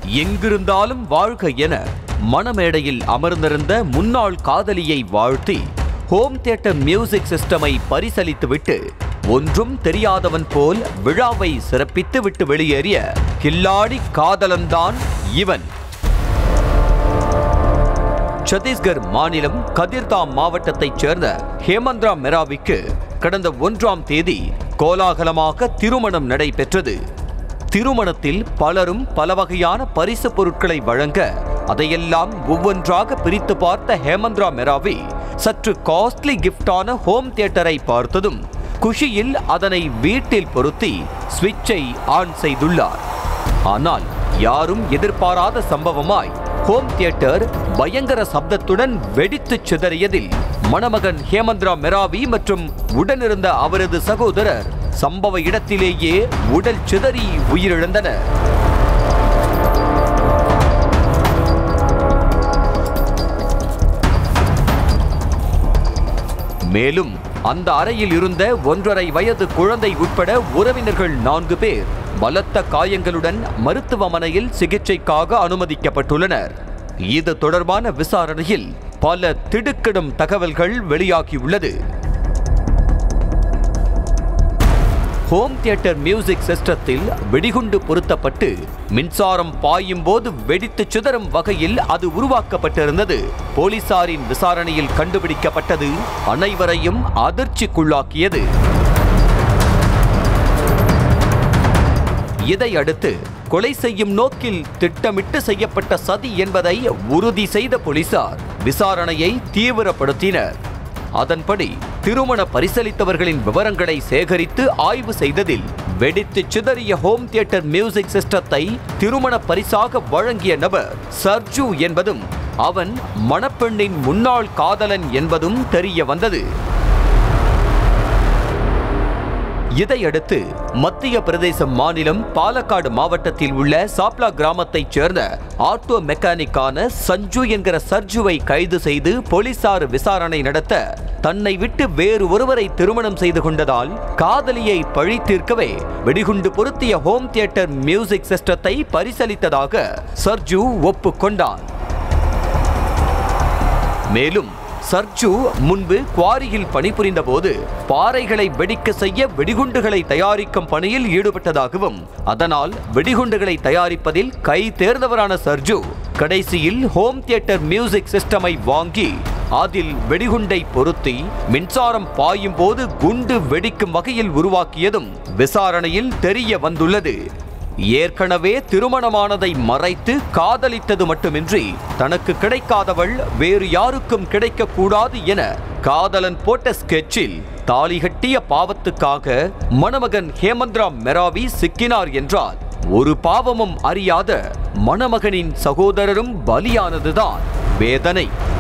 எங்கிருந்தாலும் வாழ்க என மணமேடையில் அமர்ந்திருந்த முன்னாள் காதலியை வாழ்த்தி ஹோம் தியேட்டர் மியூசிக் சிஸ்டமை பரிசளித்துவிட்டு ஒன்றும் தெரியாதவன் போல் விழாவை சிறப்பித்து விட்டு வெளியேறிய கில்லாடி காதலன்தான் இவன் சத்தீஸ்கர் மாநிலம் கதிர்தாம் மாவட்டத்தைச் சேர்ந்த ஹேமந்திரா மெராவிக்கு கடந்த ஒன்றாம் தேதி கோலாகலமாக திருமணம் நடைபெற்றது திருமணத்தில் பலரும் பல வகையான பரிசு பொருட்களை வழங்க அதையெல்லாம் ஒவ்வொன்றாக பிரித்து பார்த்த ஹேமந்திரா மெராவி சற்று காஸ்ட்லி கிஃப்டான ஹோம் தியேட்டரை பார்த்ததும் குஷியில் அதனை வீட்டில் பொருத்தி சுவிட்சை ஆன் செய்துள்ளார் ஆனால் யாரும் எதிர்பாராத சம்பவமாய் ஹோம் தியேட்டர் பயங்கர சப்தத்துடன் வெடித்து சிதறியதில் மணமகன் ஹேமந்திரா மெராவி மற்றும் உடனிருந்த அவரது சகோதரர் சம்பவ இடத்திலேயே உடல் சிதறி உயிரிழந்தனர் மேலும் அந்த அறையில் இருந்த ஒன்றரை வயது குழந்தை உட்பட உறவினர்கள் நான்கு பேர் பலத்த காயங்களுடன் மருத்துவமனையில் சிகிச்சைக்காக அனுமதிக்கப்பட்டுள்ளனர் இது தொடர்பான விசாரணையில் பல திடுக்கிடும் தகவல்கள் வெளியாகியுள்ளது ஹோம் தியேட்டர் மியூசிக் சிஸ்டத்தில் வெடிகுண்டு பொருத்தப்பட்டு மின்சாரம் பாயும் போது வெடித்து சிதறும் வகையில் அது உருவாக்கப்பட்டிருந்தது போலீசாரின் விசாரணையில் கண்டுபிடிக்கப்பட்டது அனைவரையும் அதிர்ச்சிக்குள்ளாக்கியது இதையடுத்து கொலை செய்யும் நோக்கில் திட்டமிட்டு செய்யப்பட்ட சதி என்பதை உறுதி செய்த போலீசார் விசாரணையை தீவிரப்படுத்தினர் அதன்படி திருமண பரிசளித்தவர்களின் விவரங்களை சேகரித்து ஆய்வு செய்ததில் வெடித்து சிதறிய ஹோம் தியேட்டர் மியூசிக் சிஸ்டத்தை திருமண பரிசாக வழங்கிய நபர் சர்ஜு என்பதும் அவன் மணப்பெண்ணின் முன்னாள் காதலன் என்பதும் தெரிய வந்தது இதையடுத்து மத்திய பிரதேச மாநிலம் பாலக்காடு மாவட்டத்தில் உள்ள சாப்லா கிராமத்தைச் சேர்ந்த ஆட்டோ மெக்கானிக்கான சஞ்சு என்கிற சர்ஜுவை கைது செய்து போலீசார் விசாரணை நடத்த தன்னை விட்டு வேறு ஒருவரை திருமணம் செய்து கொண்டதால் காதலியை பழி தீர்க்கவே வெடிகுண்டு பொருத்திய ஹோம் தியேட்டர் மியூசிக் சிஸ்டத்தை பரிசளித்ததாக சர்ஜு ஒப்புக்கொண்டான் மேலும் சர்ஜு முன்பு குவாரியில் பணிபுரிந்த போது பாறைகளை வெடிக்க செய்ய வெடிகுண்டுகளை தயாரிக்கும் பணியில் ஈடுபட்டதாகவும் அதனால் வெடிகுண்டுகளை தயாரிப்பதில் கை தேர்ந்தவரான சர்ஜு கடைசியில் ஹோம் தியேட்டர் மியூசிக் சிஸ்டமை வாங்கி அதில் வெடிகுண்டை பொருத்தி மின்சாரம் பாயும் போது குண்டு வெடிக்கும் வகையில் உருவாக்கியதும் விசாரணையில் தெரிய வந்துள்ளது ஏற்கனவே திருமணமானதை மறைத்து காதலித்தது மட்டுமின்றி தனக்கு கிடைக்காதவள் வேறு யாருக்கும் கிடைக்கக்கூடாது என காதலன் போட்ட ஸ்கெட்சில் தாலி கட்டிய பாவத்துக்காக மணமகன் ஹேமந்திரா மெராவி சிக்கினார் என்றால் ஒரு பாவமும் அறியாத மணமகனின் சகோதரரும் பலியானதுதான் வேதனை